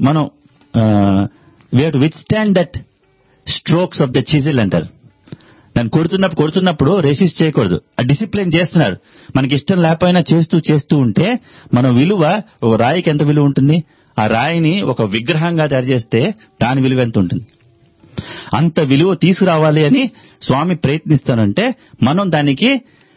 మనం we to withstand that strokes of the chisel అంటారు దాన్ని కొడుతున్నప్పుడు కొడుతున్నప్పుడు రెసిస్ట్ చేయకూడదు ఆ డిసిప్లిన్ చేస్తున్నారు మనకి ఇష్టం లేకపోయినా చేస్తూ చేస్తూ ఉంటే మన విలువ ఒక రాయికి ఎంత విలువ ఉంటుంది ఆ రాయిని ఒక విగ్రహంగా తయారు చేస్తే దాని విలువ ఎంత ఉంటుంది అంత విలువ తీసుకురావాలి అని స్వామి ప్రయత్నిస్తానంటే మనం దానికి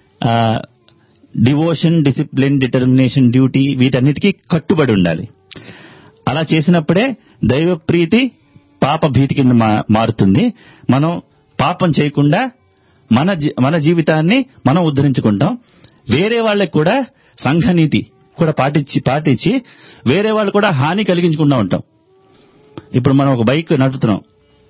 డివోషన్ డిసిప్లిన్ డిటర్మినేషన్ డ్యూటీ వీటన్నిటికీ కట్టుబడి ఉండాలి అలా చేసినప్పుడే దైవ ప్రీతి పాప భీతి కింద మా- మారుతుంది మనం పాపం చేయకుండా మన జీ- మన జీవితాన్ని మనం ఉద్ధరించుకుంటాం వేరే వాళ్ళకి కూడా సంఘనీతి కూడా పాటించి పాటించి వేరే వాళ్ళు కూడా హాని కలిగించకుండా ఉంటాం ఇప్పుడు మనం ఒక బైక్ నడుపుతున్నాం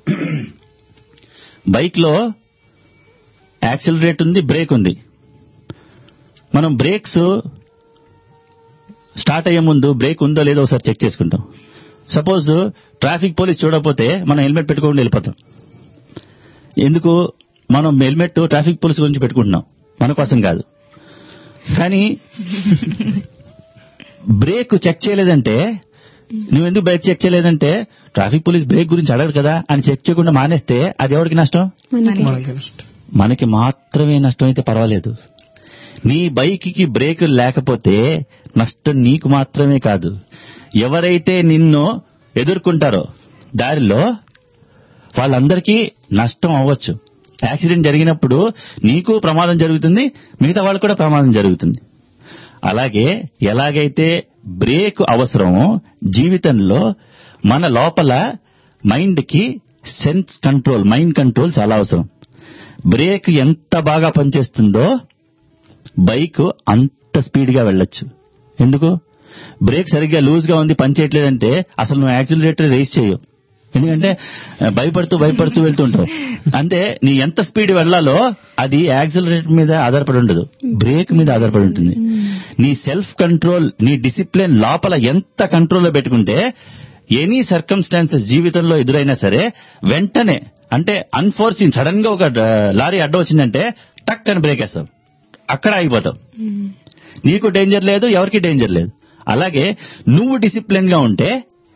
బైక్ లో యాక్సిలరేట్ ఉంది బ్రేక్ ఉంది మనం బ్రేక్స్ స్టార్ట్ అయ్యే ముందు బ్రేక్ ఉందో లేదో ఒకసారి చెక్ చేసుకుంటాం సపోజ్ ట్రాఫిక్ పోలీస్ చూడకపోతే మనం హెల్మెట్ పెట్టుకోకుండా వెళ్ళిపోతాం ఎందుకు మనం హెల్మెట్ ట్రాఫిక్ పోలీస్ గురించి పెట్టుకుంటున్నాం మన కోసం కాదు కానీ బ్రేక్ చెక్ చేయలేదంటే నువ్వెందుకు బ్రేక్ చెక్ చేయలేదంటే ట్రాఫిక్ పోలీస్ బ్రేక్ గురించి అడగడు కదా అని చెక్ చేయకుండా మానేస్తే అది ఎవరికి నష్టం మనకి మనకి నష్టం మనకి మాత్రమే నష్టం అయితే పర్వాలేదు నీ బైక్ కి బ్రేక్ లేకపోతే నష్టం నీకు మాత్రమే కాదు ఎవరైతే నిన్ను ఎదుర్కొంటారో దారిలో వాళ్ళందరికీ నష్టం అవ్వచ్చు యాక్సిడెంట్ జరిగినప్పుడు నీకు ప్రమాదం జరుగుతుంది మిగతా వాళ్ళకు కూడా ప్రమాదం జరుగుతుంది అలాగే ఎలాగైతే బ్రేక్ అవసరమో జీవితంలో మన లోపల మైండ్ కి సెన్స్ కంట్రోల్ మైండ్ కంట్రోల్ చాలా అవసరం బ్రేక్ ఎంత బాగా పనిచేస్తుందో బైక్ అంత స్పీడ్ గా వెళ్ళొచ్చు ఎందుకు బ్రేక్ సరిగ్గా లూజ్ గా ఉంది పని చేయట్లేదంటే అసలు నువ్వు యాక్సిలరేటర్ రేస్ చేయవు ఎందుకంటే ఆ, భయపడుతూ భయపడుతూ వెళ్తుంటావు అంటే నీ ఎంత స్పీడ్ వెళ్ళాలో అది యాక్సిలరేటర్ మీద ఆధారపడి ఉండదు బ్రేక్ మీద ఆధారపడి ఉంటుంది నీ సెల్ఫ్ కంట్రోల్ నీ డిసిప్లిన్ లోపల ఎంత కంట్రోల్లో పెట్టుకుంటే ఎనీ సర్కమ్స్టాన్సెస్ జీవితంలో ఎదురైనా సరే వెంటనే అంటే అన్ఫోర్సింగ్ సడన్ గా ఒక డ- లారీ అడ్డం వచ్చిందంటే టక్ అని బ్రేక్ వేస్తాం అక్కడ ఆగిపోతాం నీకు డేంజర్ లేదు ఎవరికి డేంజర్ లేదు అలాగే నువ్వు డిసిప్లిన్ గా ఉంటే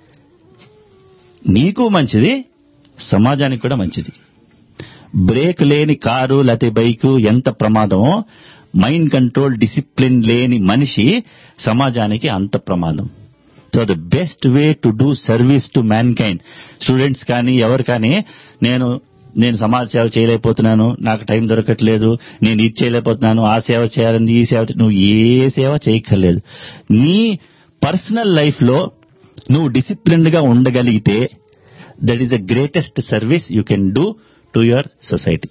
నీకు మంచిది సమాజానికి కూడా మంచిది బ్రేక్ లేని కారు లేకపోతే బైకు ఎంత ప్రమాదమో మైండ్ కంట్రోల్ డిసిప్లిన్ లేని మనిషి సమాజానికి అంత ప్రమాదం so the best way to do service to mankind students కానీ ఎవరు కానీ నేను నేను సమాజ సేవ చేయలేకపోతున్నాను నాకు టైం దొరకట్లేదు నేను ఇది చేయలేకపోతున్నాను ఆ సేవ చేయాలని ఈ సేవ చే- నువ్వు ఏ సేవ చేయక్కర్లేదు నీ పర్సనల్ లైఫ్ లో నువ్వు డిసిప్లిన్డ్ గా ఉండగలిగితే that is the greatest service you can do to your society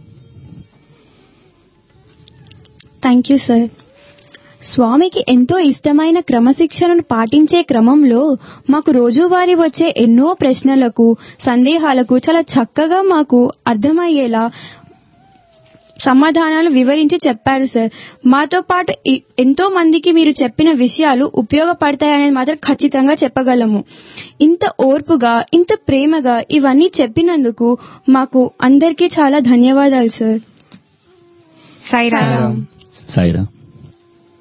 thank you sir స్వామికి ఎంతో ఇష్టమైన క్రమశిక్షణను పాటించే క్రమంలో మాకు రోజువారీ వచ్చే ఎన్నో ప్రశ్నలకు సందేహాలకు చాలా చక్కగా మాకు అర్థమయ్యేలా సమాధానాలు వివరించి చెప్పారు సార్ మాతో పాటు ఈ- ఎంతో మందికి మీరు చెప్పిన విషయాలు ఉపయోగపడతాయనేది మాత్రం ఖచ్చితంగా చెప్పగలము ఇంత ఓర్పుగా ఇంత ప్రేమగా ఇవన్నీ చెప్పినందుకు మాకు అందరికీ చాలా ధన్యవాదాలు సార్ సాయిరామ్ సాయిరామ్. సాయిరా